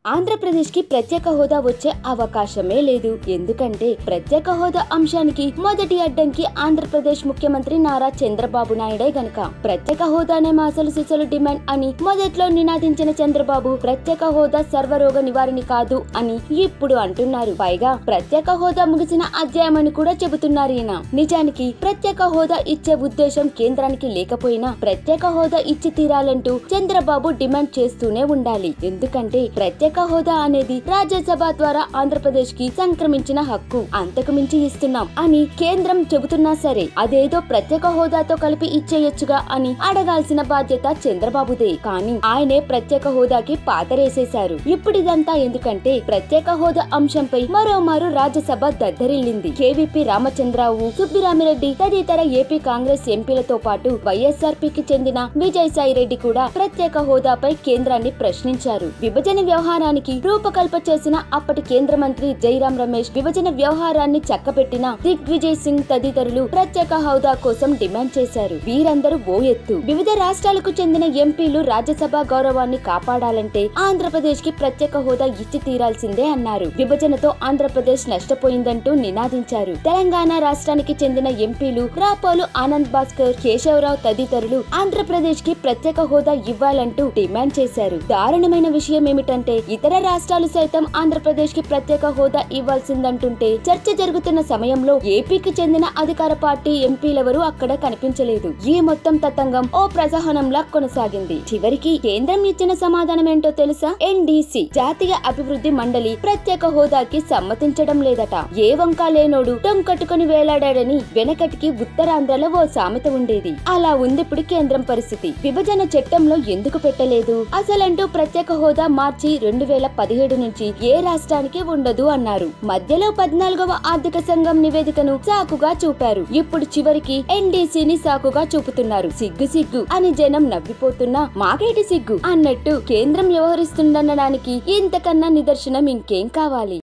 ఆంధ్రప్రదేశ్ కి ప్రత్యేక హోదా వచ్చే అవకాశమే లేదు ఎందుకంటే ప్రత్యేక హోదా అంశానికి మొదటి అడ్డంకి ఆంధ్రప్రదేశ్ ముఖ్యమంత్రి నారా చంద్రబాబు నాయుడే గనక ప్రత్యేక హోదానే మా అసలు సిసలు డిమాండ్ అని మొదట్లో నినాదించిన చంద్రబాబు ప్రత్యేక హోదా సర్వరోగ నివారణ కాదు అని ఇప్పుడు అంటున్నారు పైగా ప్రత్యేక హోదా ముగిసిన అధ్యాయమని కూడా చెబుతున్నారు ఈయన నిజానికి ప్రత్యేక హోదా ఇచ్చే ఉద్దేశం కేంద్రానికి లేకపోయినా ప్రత్యేక హోదా ఇచ్చి తీరాలంటూ చంద్రబాబు డిమాండ్ చేస్తూనే ఉండాలి ఎందుకంటే ప్రత్యేక హోదా అనేది రాజ్యసభ ద్వారా ఆంధ్రప్రదేశ్ కి సంక్రమించిన హక్కు అంతకు మించి ఇస్తున్నాం అని కేంద్రం చెబుతున్నా సరే అదేదో ప్రత్యేక హోదాతో కలిపి ఇచ్చేయొచ్చుగా అని అడగాల్సిన బాధ్యత చంద్రబాబుదే కానీ ఆయనే ప్రత్యేక హోదాకి పాతరేసేశారు ఇప్పుడు ఇదంతా ఎందుకంటే ప్రత్యేక హోదా అంశంపై మరోమారు రాజ్యసభ దద్దరిల్లింది కేవీపీ రామచంద్రరావు సుబ్బిరామిరెడ్డి తదితర ఏపీ కాంగ్రెస్ ఎంపీలతో పాటు వైఎస్ఆర్పీకి చెందిన విజయసాయి రెడ్డి కూడా ప్రత్యేక హోదాపై కేంద్రాన్ని ప్రశ్నించారు విభజన వ్యవహారానికి రూపకల్ప చేసిన అప్పటి కేంద్ర మంత్రి జైరాం రమేష్ విభజన వ్యవహారాన్ని చక్కబెట్టిన దిగ్విజయ్ సింగ్ తదితరులు ప్రత్యేక హోదా కోసం డిమాండ్ చేశారు వీరందరూ ఓ ఎత్తు వివిధ రాష్ట్రాలకు చెందిన ఎంపీలు రాజ్యసభ గౌరవాన్ని కాపాడాలంటే ఆంధ్రప్రదేశ్ కి ప్రత్యేక హోదా ఇచ్చి తీరాల్సిందే అన్నారు విభజనతో ఆంధ్రప్రదేశ్ నష్టపోయిందంటూ నినాదించారు తెలంగాణ రాష్ట్రానికి చెందిన ఎంపీలు రాపోలు ఆనంద్ భాస్కర్ కేశవరావు తదితరులు ఆంధ్రప్రదేశ్ కి ప్రత్యేక హోదా ఇవ్వాలంటూ డిమాండ్ చేశారు దారుణమైన విషయం ఏమిటంటే ఇతర రాష్ట్రాలు సైతం ఆంధ్రప్రదేశ్ కి ప్రత్యేక హోదా ఇవ్వాల్సిందంటుంటే చర్చ జరుగుతున్న సమయంలో ఏపీకి చెందిన అధికార పార్టీ ఎంపీలెవరూ అక్కడ కనిపించలేదు ఈ మొత్తం తతంగం ఓ ప్రజహనంలా కొనసాగింది చివరికి కేంద్రం ఇచ్చిన సమాధానం ఏంటో తెలుసా ఎన్డీసీ జాతీయ అభివృద్ధి మండలి ప్రత్యేక హోదాకి సమ్మతించడం లేదట ఏ వంక లేనోడు టొంకట్టుకుని వేలాడాడని వెనకటికి ఉత్తరాంధ్రలో ఓ సామెత ఉండేది అలా ఉంది ఇప్పుడు కేంద్రం పరిస్థితి విభజన చట్టంలో ఎందుకు పెట్టలేదు అసలంటూ ప్రత్యేక హోదా మార్చి రెండు వేల పదిహేడు నుంచి ఏ రాష్ట్రానికి ఉండదు అన్నారు మధ్యలో పద్నాలుగవ ఆర్థిక సంఘం నివేదికను సాకుగా చూపారు ఇప్పుడు చివరికి ఎన్డీసీని సాకుగా చూపుతున్నారు సిగ్గు సిగ్గు అని జనం నవ్విపోతున్నా మాకేటి సిగ్గు అన్నట్టు కేంద్రం వ్యవహరిస్తుందనడానికి ఇంతకన్నా నిదర్శనం ఇంకేం కావాలి